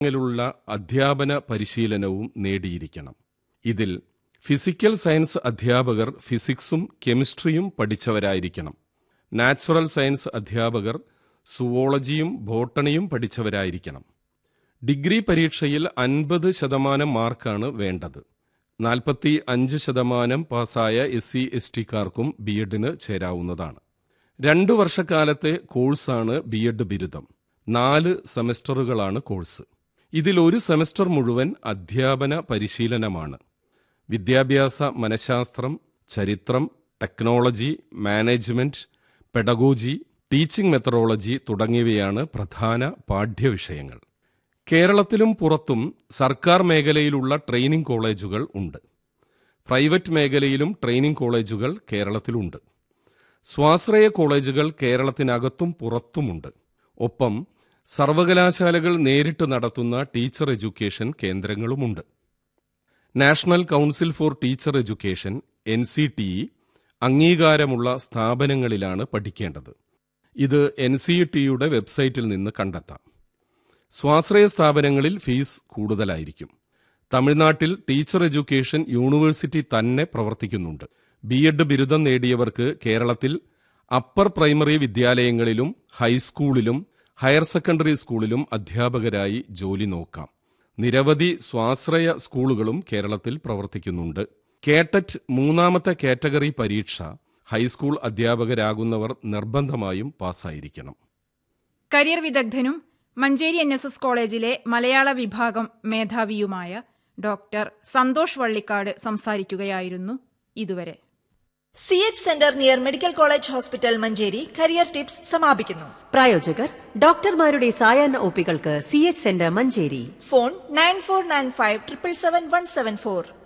ിലുള്ള അധ്യാപന പരിശീലനവും നേടിയിരിക്കണം ഇതിൽ ഫിസിക്കൽ സയൻസ് അധ്യാപകർ ഫിസിക്സും കെമിസ്ട്രിയും പഠിച്ചവരായിരിക്കണം നാച്ചുറൽ സയൻസ് അധ്യാപകർ സുവോളജിയും ബോട്ടണിയും പഠിച്ചവരായിരിക്കണം ഡിഗ്രി പരീക്ഷയിൽ അൻപത് ശതമാനം മാർക്കാണ് വേണ്ടത് നാൽപ്പത്തി അഞ്ച് ശതമാനം പാസ്സായ എസ് സി എസ് ടിക്കാർക്കും ബി എഡിന് ചേരാവുന്നതാണ് രണ്ടു വർഷക്കാലത്തെ കോഴ്സാണ് ബി എഡ് ബിരുദം നാല് സെമസ്റ്ററുകളാണ് കോഴ്സ് ഇതിൽ ഒരു സെമസ്റ്റർ മുഴുവൻ അധ്യാപന പരിശീലനമാണ് വിദ്യാഭ്യാസ മനഃശാസ്ത്രം ചരിത്രം technology management pedagogy teaching methodology തുടങ്ങിയവയാണ് പ്രധാന പാഠ്യവിഷയങ്ങൾ കേരളത്തിലും പുറത്തും സർക്കാർ മേഖലയിലുള്ള ട്രെയിനിംഗ് കോളേജുകൾ ഉണ്ട് പ്രൈവറ്റ് മേഖലയിലും ട്രെയിനിംഗ് കോളേജുകൾ കേരളത്തിലുണ്ട് സ്വാശ്രയ കോളേജുകൾ കേരളത്തിനകത്തും പുറത്തുമുണ്ട് ഒപ്പം സർവകലാശാലകൾ നേരിട്ട് നടത്തുന്ന ടീച്ചർ എഡ്യൂക്കേഷൻ കേന്ദ്രങ്ങളുമുണ്ട് national council for teacher education N C T E അംഗീകാരമുള്ള സ്ഥാപനങ്ങളിലാണ് പഠിക്കേണ്ടത് ഇത് എൻ സി ടിയുടെ വെബ്സൈറ്റിൽ നിന്ന് കണ്ടെത്താം സ്വാശ്രയ സ്ഥാപനങ്ങളിൽ ഫീസ് കൂടുതലായിരിക്കും തമിഴ്നാട്ടിൽ ടീച്ചർ എഡ്യൂക്കേഷൻ യൂണിവേഴ്സിറ്റി തന്നെ പ്രവർത്തിക്കുന്നുണ്ട് ബി എഡ് ബിരുദം നേടിയവർക്ക് കേരളത്തിൽ അപ്പർ പ്രൈമറി വിദ്യാലയങ്ങളിലും ഹൈസ്കൂളിലും ഹയർ സെക്കൻഡറി സ്കൂളിലും അധ്യാപകരായി ജോലി നോക്കാം നിരവധി സ്വാശ്രയ സ്കൂളുകളും കേരളത്തിൽ പ്രവർത്തിക്കുന്നുണ്ട് കേട്ടറ്റ് മൂന്നാമത്തെ കാറ്റഗറി പരീക്ഷ ഹൈസ്കൂൾ അധ്യാപകരാകുന്നവർ നിർബന്ധമായും പാസ്സായിരിക്കണം കരിയർ വിദഗ്ധനും മഞ്ചേരി എൻ എസ് എസ് കോളേജിലെ മലയാള വിഭാഗം മേധാവിയുമായ ഡോക്ടർ സന്തോഷ് വള്ളിക്കാട് സംസാരിക്കുകയായിരുന്നു ഇതുവരെ C H centre near medical college hospital Manjeri career tips സമാപിക്കുന്നു പ്രായോജകർ ഡോക്ടർമാരുടെ സായാഹ്ന ഒപ്പികൾക്ക് C H centre Manjeri phone nine four nine five triple seven one seven four